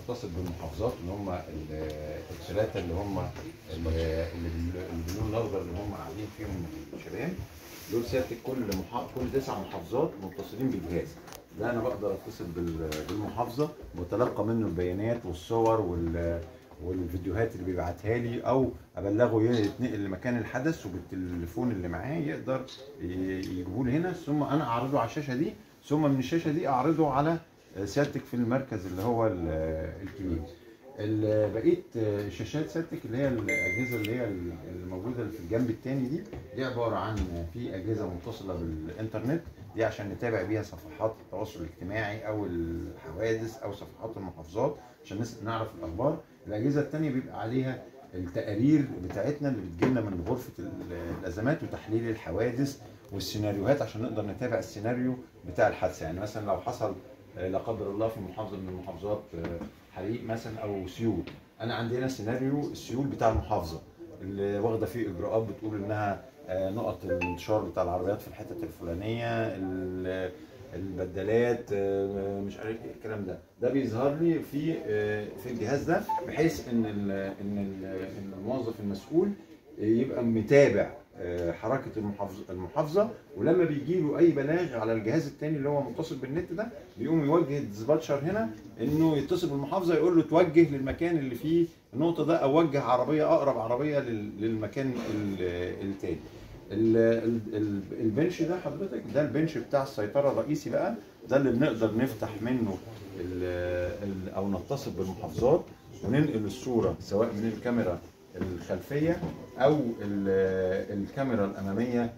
متصل بالمحافظات اللي هم الثلاثه اللي هم اللي اللي باللون الاخضر اللي هم قاعدين فيهم الشباب دول سيادتك كل محا... كل تسع محافظات متصلين بالجهاز ده انا بقدر اتصل بال- بالمحافظه واتلقى منه البيانات والصور وال والفيديوهات اللي بيبعتها لي او ابلغه يتنقل لمكان الحدث وبالتليفون اللي معاه يقدر يجيبوه لي هنا ثم انا اعرضه على الشاشه دي ثم من الشاشه دي اعرضه على سيادتك في المركز اللي هو ال- الكبير ال- بقيه شاشات سيادتك اللي هي الاجهزه اللي هي الموجوده في الجنب الثاني دي دي عباره عن في اجهزه متصله بالانترنت دي عشان نتابع بيها صفحات التواصل الاجتماعي او الحوادث او صفحات المحافظات عشان نس- نعرف الاخبار الاجهزه الثانيه بيبقى عليها التقارير بتاعتنا اللي بتجيلنا من غرفه ال- الازمات وتحليل الحوادث والسيناريوهات عشان نقدر نتابع السيناريو بتاع الحادثه يعني مثلا لو حصل آه، لا قدر الله في محافظه من المحافظات آه، حريق مثلا او سيول انا عندي هنا سيناريو السيول بتاع المحافظه اللي واخده فيه اجراءات بتقول انها آه، نقط الانتشار بتاع العربيات في الحتت الفلانيه ال- البدلات آه، مش عارف ايه الكلام ده ده بيظهر لي في آه، في الجهاز ده بحيث ان ال ان ال ان الموظف المسؤول يبقى متابع آه، حركه المحافظه المحافظه ولما بيجي له اي بلاغ على الجهاز الثاني اللي هو متصل بالنت ده بيقوم يوجه الديسباتشر هنا انه يتصل بالمحافظه يقول له توجه للمكان اللي فيه النقطه ده او وجه عربيه اقرب عربيه لل- للمكان ال- التاني ال- ال- ال- البنش ده حضرتك ده البنش بتاع السيطره الرئيسي بقى ده اللي بنقدر نفتح منه ال- ال- او نتصل بالمحافظات وننقل الصوره سواء من الكاميرا الخلفيه او ال- الكاميرا الاماميه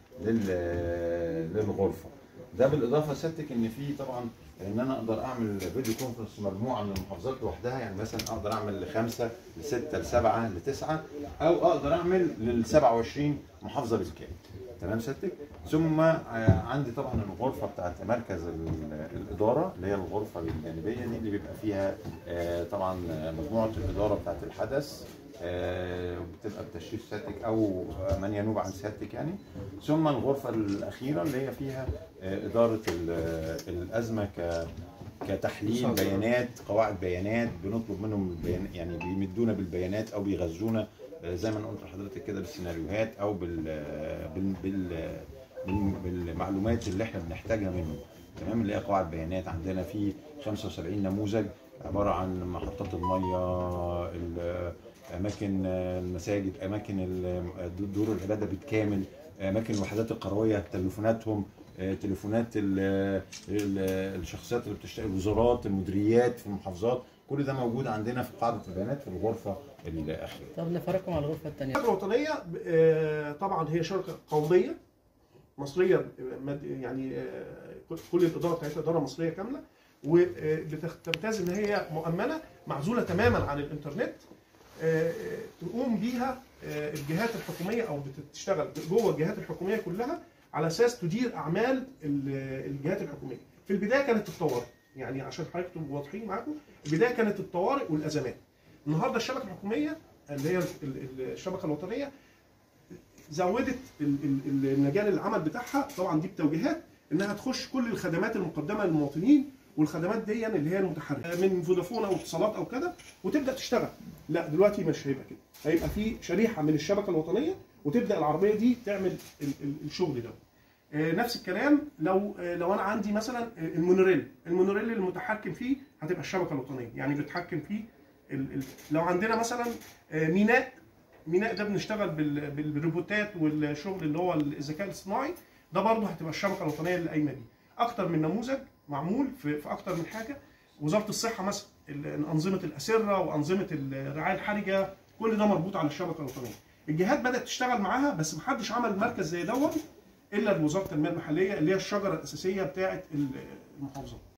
لل- للغرفه ده بالاضافه سيادتك ان في طبعا ان انا اقدر اعمل فيديو كونفرنس مجموعه من المحافظات لوحدها يعني مثلا اقدر اعمل لخمسه لسته لسبعه لتسعه او اقدر اعمل لل 27 محافظه بالكامل تمام سيادتك ثم آه، عندي طبعا الغرفه بتاعت مركز ال- الاداره اللي هي الغرفه الجانبيه دي اللي بيبقى فيها آه، طبعا مجموعه الاداره بتاعت الحدث آه، بتبقى بتشريف سيادتك او من ينوب عن سيادتك يعني ثم الغرفه الاخيره اللي هي فيها آه، اداره ال- الازمه ك كتحليل بيانات قواعد بيانات بنطلب منهم البيان يعني بيمدونا بالبيانات او بيغذونا آه، زي ما انا قلت لحضرتك كده بالسيناريوهات او بال بال بال بال- بالمعلومات اللي احنا بنحتاجها منهم تمام اللي هي قواعد بيانات عندنا في 75 نموذج عباره عن محطات الميه ال- اماكن المساجد اماكن ال- دور العباده بالكامل اماكن الوحدات القرويه تليفوناتهم آه، تليفونات ال- ال- الشخصيات اللي بتشتغل الوزارات المديريات في المحافظات كل ده موجود عندنا في قاعده البيانات في الغرفه الاخيره طب نفرقهم على الغرفه الثانيه الشركه الوطنيه آه، طبعا هي شركه قوميه مصريه آه، مد- يعني آه، كل الاداره بتاعتها اداره مصريه كامله وبتمتاز ان هي مؤمنه معزوله تماما عن الانترنت آه، آه، تقوم بيها آه، الجهات الحكوميه او بتشتغل جوه الجهات الحكوميه كلها على اساس تدير اعمال ال- الجهات الحكوميه. في البدايه كانت الطوارئ يعني عشان حضرتك تبقوا واضحين معاكم البدايه كانت الطوارئ والازمات. النهارده الشبكه الحكوميه اللي هي ال- ال- الشبكه الوطنيه زودت ال- ال- المجال العمل بتاعها طبعا دي بتوجيهات انها تخش كل الخدمات المقدمه للمواطنين والخدمات دي اللي هي المتحركه من فودافون او اتصالات او كده وتبدا تشتغل لا دلوقتي مش هيبقى كده هيبقى في شريحه من الشبكه الوطنيه وتبدا العربيه دي تعمل ال- ال- الشغل ده آه، نفس الكلام لو آه، لو انا عندي مثلا آه، المونوريل المونوريل المتحكم فيه هتبقى الشبكه الوطنيه يعني بيتحكم فيه ال- ال- لو عندنا مثلا آه، ميناء ميناء ده بنشتغل بال- بال- بالروبوتات والشغل اللي هو الذكاء الاصطناعي ده برضه هتبقى الشبكه الوطنيه اللي قايمه دي اكتر من نموذج معمول في, في اكتر من حاجه وزاره الصحه مثلا ال- انظمه الاسره وانظمه الرعايه الحرجه كل ده مربوط على الشبكه الوطنيه الجهات بدات تشتغل معاها بس محدش عمل مركز زي دون الا وزاره التنميه المحليه اللي هي الشجره الاساسيه بتاعه المحافظات